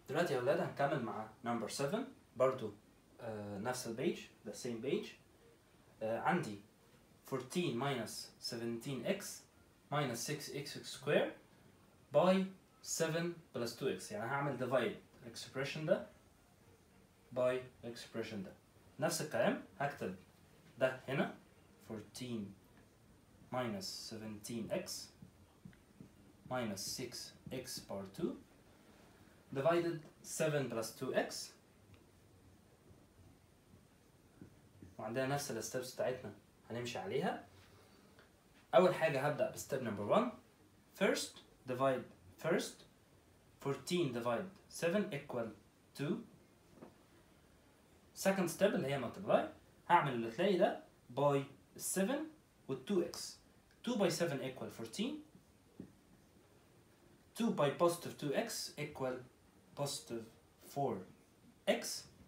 دلوقتي يا ولاد هنكمل مع نمبر 7 برضو آه نفس البيج the same page آه عندي 14 minus 17x minus 6x square by 7 plus 2x يعني هعمل divide الاكسبريشن ده by الاكسبريشن ده نفس الكلام هكتب ده هنا 14 minus 17x minus 6x power 2 divided 7 plus 2x وعندنا نفس الستبس بتاعتنا هنمشي عليها أول حاجة هبدأ بستيب نمبر 1 first divide first 14 divide 7 equal 2 second step اللي هي multiply هعمل اللي تلاقي ده by 7 وال 2x 2 by 7 equal 14 2 by positive 2x equal positive 4x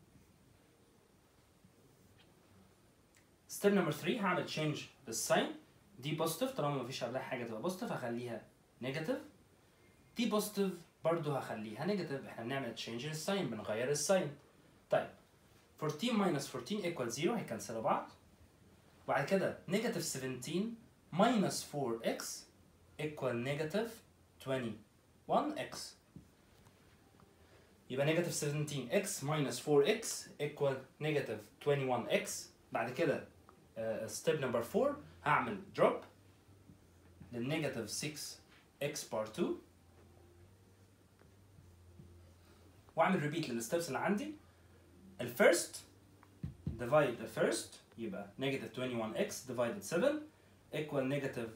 step number 3 هعمل change للساين دي بوزيتيف طالما مفيش قبلها حاجه تبقى بوزيتيف هخليها نيجاتيف دي بوزيتيف برضو هخليها نيجاتيف احنا بنعمل تشينج للساين بنغير الساين طيب 14 minus 14 equal 0 هيكنسلوا بعض وبعد كده نيجاتيف 17 minus 4x equal نيجاتيف 21x يبقى نيجاتيف 17x minus 4x equal نيجاتيف 21x بعد كده ستيب نمبر 4 هعمل دروب للنيجاتيف 6x بار 2 واعمل ريبيت للستبس اللي عندي الفيرست divide the first يبقى negative 21x divided 7 equal negative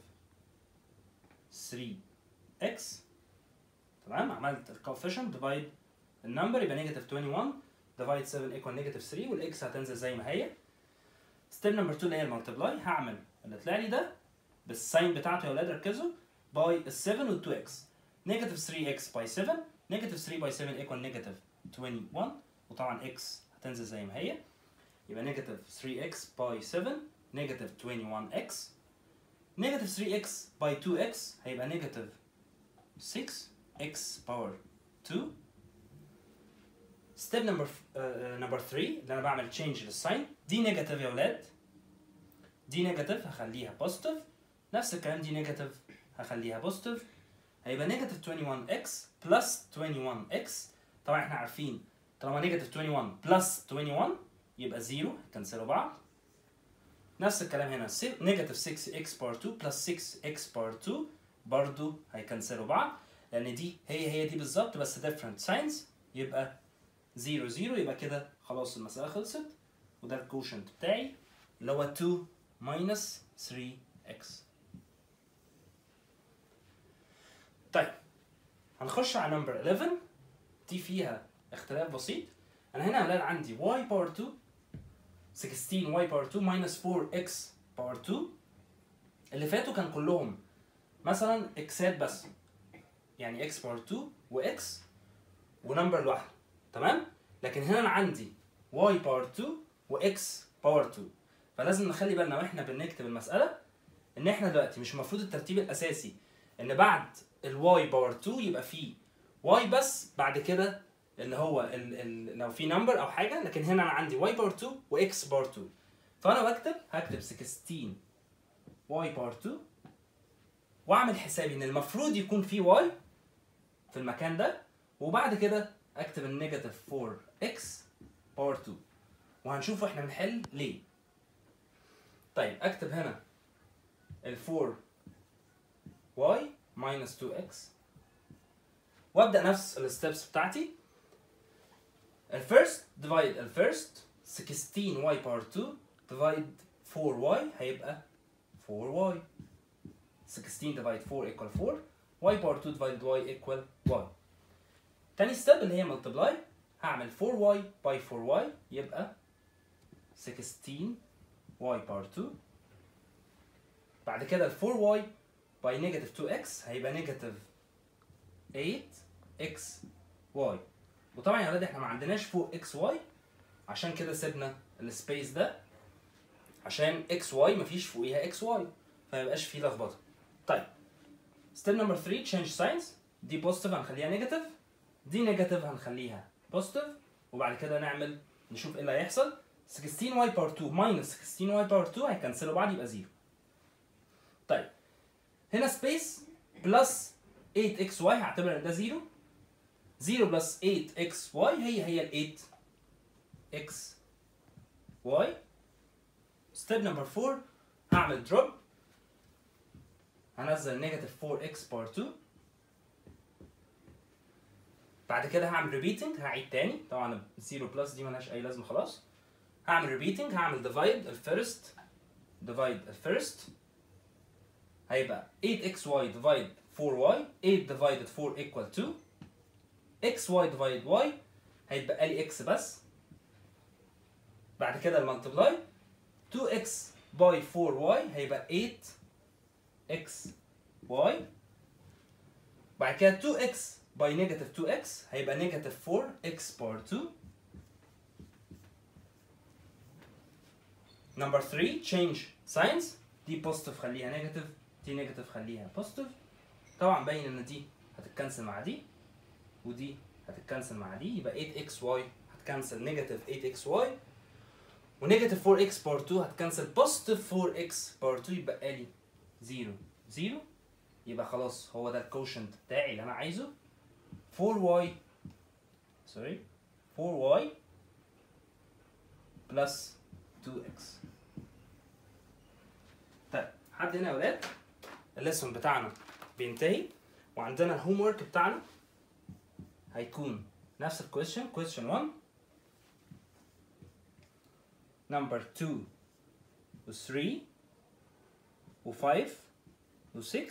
3x تمام عملت الكوفيشنت divide النمبر يبقى negative 21 divide 7 equal negative 3 والاكس هتنزل زي ما هي ستيب نمبر 2 اللي هي المالتبلاي هعمل اللي طلع لي ده بالساين بتاعته يا ولاد ركزوا باي ال 7 وال 2x نيجاتيف 3x باي 7 نيجاتيف 3 باي 7 ايكوال نيجاتيف 21 وطبعا x هتنزل زي ما هي يبقى نيجاتيف 3x باي 7 نيجاتيف 21x نيجاتيف 3x باي 2x هيبقى نيجاتيف 6x باور 2 ستيب نمبر نمبر 3 اللي انا بعمل تشينج للساين دي نيجاتيف يا ولاد دي نيجاتيف هخليها بوزيتيف نفس الكلام دي نيجاتيف هخليها بوزيتيف هيبقى نيجاتيف 21x بلس 21x طبعا احنا عارفين طالما نيجاتيف 21 بلس 21 يبقى 0 كنسلوا بعض نفس الكلام هنا نيجاتيف 6x بار 2 بلس 6x بار 2 برضو هيكنسلوا بعض لان دي هي هي دي بالظبط بس different signs يبقى 0 0 يبقى كده خلاص المسألة خلصت وده الكوشنت بتاعي اللي هو 2 minus 3x طيب هنخش على نمبر 11 دي فيها اختلاف بسيط انا هنا يا ولاد عندي y باور 2 16 y باور 2 minus 4x باور 2 اللي فاتوا كان كلهم مثلا اكسات بس يعني x باور 2 وx ونمبر لوحده تمام لكن هنا انا عندي y باور 2 وx باور 2 فلازم نخلي بالنا واحنا بنكتب المساله ان احنا دلوقتي مش المفروض الترتيب الاساسي ان بعد الواي باور 2 يبقى فيه واي بس بعد كده اللي هو ال ال لو في نمبر او حاجه لكن هنا انا عندي واي باور 2 واكس باور 2 فانا بكتب هكتب 16 واي باور 2 واعمل حسابي ان المفروض يكون في واي في المكان ده وبعد كده اكتب النيجاتيف 4 اكس باور 2 وهنشوف احنا بنحل ليه طيب اكتب هنا ال 4 y minus 2x وابدا نفس الستبس بتاعتي الفيرست ديفايد الفيرست 16 y باور 2 ديفايد 4y هيبقى 4y 16 ديفايد 4 equal 4 y باور 2 ديفايد y equal y تاني ستيب اللي هي ملتبلاي هعمل 4y باي 4y يبقى 16 y باور 2 بعد كده ال 4y باي نيجاتيف 2x هيبقى نيجاتيف 8x y وطبعا يا ولاد احنا ما عندناش فوق x y عشان كده سيبنا السبيس ده عشان x y مفيش فوقيها x y فميبقاش فيه لخبطه طيب ستيب نمبر 3 تشينج ساينز دي بوزيتيف هنخليها نيجاتيف دي نيجاتيف هنخليها بوزيتيف وبعد كده نعمل نشوف ايه اللي هيحصل 16 واي باور 2 ماينس 16 واي باور 2 هيكنسلوا بعض يبقى 0 طيب هنا سبيس بلس 8 اكس واي هعتبر ان ده 0 0 بلس 8 اكس واي هي هي ال 8 اكس واي ستيب نمبر 4 هعمل دروب هنزل نيجاتيف 4 اكس باور 2 بعد كده هعمل ريبيتنج هعيد تاني طبعا 0 بلس دي ملهاش اي لازمه خلاص هعمل ريبيتنج هعمل ديفايد الفيرست ديفايد الفيرست هيبقى 8xy ديفايد 4y 8 divided 4 equal 2 xy divided y هيتبقى لي x بس بعد كده الملتبلاي 2x by 4y هيبقى 8x y بعد كده 2x by negative 2x هيبقى negative 4x power 2 نمبر 3 change signs دي بوزيتيف خليها نيجاتيف دي نيجاتيف خليها بوزيتيف طبعا باين ان دي هتتكنسل مع دي ودي هتتكنسل مع دي يبقى 8xy هتكنسل نيجاتيف 8xy ونيجاتيف 4x باور 2 هتكنسل بوزيتيف 4x باور 2 يبقى لي 0 0 يبقى خلاص هو ده الكوشنت بتاعي اللي انا عايزه 4y سوري 4y بلس 2x طيب حد هنا يا ولاد الليسون بتاعنا بينتهي وعندنا الهوم ورك بتاعنا هيكون نفس الكويشن كويشن 1 نمبر 2 و 3 و 5 و 6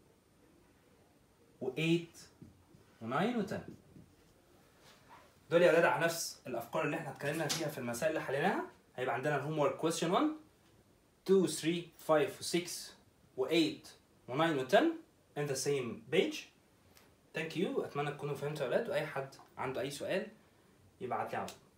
و 8 و 9 و 10 دول يا ولاد على نفس الافكار اللي احنا اتكلمنا فيها في المسائل اللي حليناها هيبقى عندنا الهوم ورك كويشن 1 2 3 5 و 6 و 8 و 9 و 10 in the same page thank you اتمنى تكونوا فهمتوا يا ولاد واي حد عنده اي سؤال يبعت لي على طول